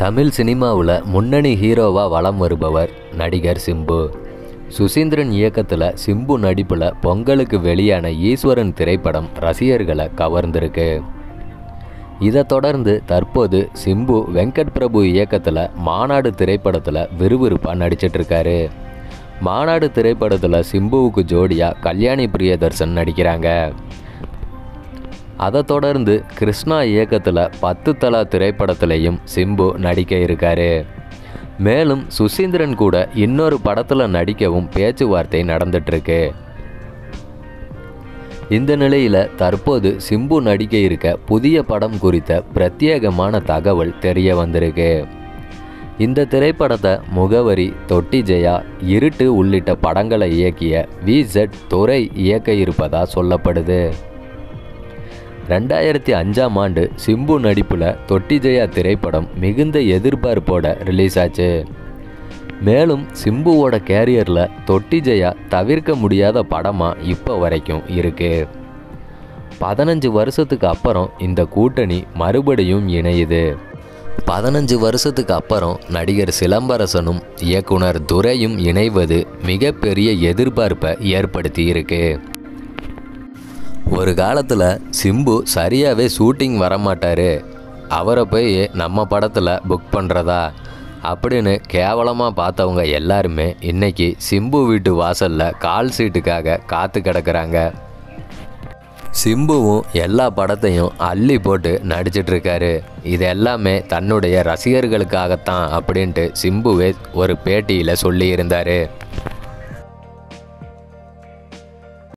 தமிழ் சினிமாவில் முன்னணி ஹீரோவாக வலம் வருபவர் நடிகர் சிம்பு சுசீந்திரன் இயக்கத்தில் சிம்பு நடிப்பில் பொங்கலுக்கு வெளியான ஈஸ்வரன் திரைப்படம் ரசிகர்களை கவர்ந்திருக்கு இதை தொடர்ந்து தற்போது சிம்பு வெங்கட் பிரபு இயக்கத்தில் மாநாடு திரைப்படத்தில் விறுவிறுப்பாக நடிச்சிட்டு இருக்காரு மாநாடு திரைப்படத்தில் சிம்புவுக்கு ஜோடியாக கல்யாணி பிரியதர்சன் நடிக்கிறாங்க அதை தொடர்ந்து கிருஷ்ணா இயக்கத்தில் பத்து தலா திரைப்படத்திலையும் சிம்பு நடிக்க இருக்காரு மேலும் சுசீந்திரன் கூட இன்னொரு படத்தில் நடிக்கவும் பேச்சுவார்த்தை நடந்துட்டுருக்கு இந்த நிலையில் தற்போது சிம்பு நடிக்க இருக்க புதிய படம் குறித்த பிரத்யேகமான தகவல் தெரிய வந்திருக்கு இந்த திரைப்படத்தை முகவரி தொட்டி ஜெயா இருட்டு உள்ளிட்ட படங்களை இயக்கிய வி ஜெட் துரை இயக்க இருப்பதா சொல்லப்படுது ரெண்டாயிரத்தி அஞ்சாம் ஆண்டு சிம்பு நடிப்பில் தொட்டி ஜெயா திரைப்படம் மிகுந்த எதிர்பார்ப்போட ரிலீஸ் ஆச்சு மேலும் சிம்புவோட கேரியரில் தொட்டி ஜெயா தவிர்க்க முடியாத படமாக இப்போ வரைக்கும் இருக்கு பதினஞ்சு வருஷத்துக்கு அப்புறம் இந்த கூட்டணி மறுபடியும் இணையுது பதினஞ்சு வருஷத்துக்கு அப்புறம் நடிகர் சிலம்பரசனும் இயக்குனர் துரையும் இணைவது மிகப்பெரிய எதிர்பார்ப்பை ஏற்படுத்தி இருக்கு ஒரு காலத்தில் சிம்பு சரியாகவே ஷூட்டிங் வரமாட்டார் அவரை போய் நம்ம படத்தில் புக் பண்ணுறதா அப்படின்னு கேவலமாக பார்த்தவங்க எல்லாருமே இன்னைக்கு சிம்பு வீட்டு வாசலில் கால் சீட்டுக்காக காத்து கிடக்குறாங்க சிம்புவும் எல்லா படத்தையும் அள்ளி போட்டு நடிச்சிட்டு இருக்காரு இது எல்லாமே தன்னுடைய ரசிகர்களுக்காகத்தான் அப்படின்ட்டு சிம்புவே ஒரு பேட்டியில் சொல்லியிருந்தாரு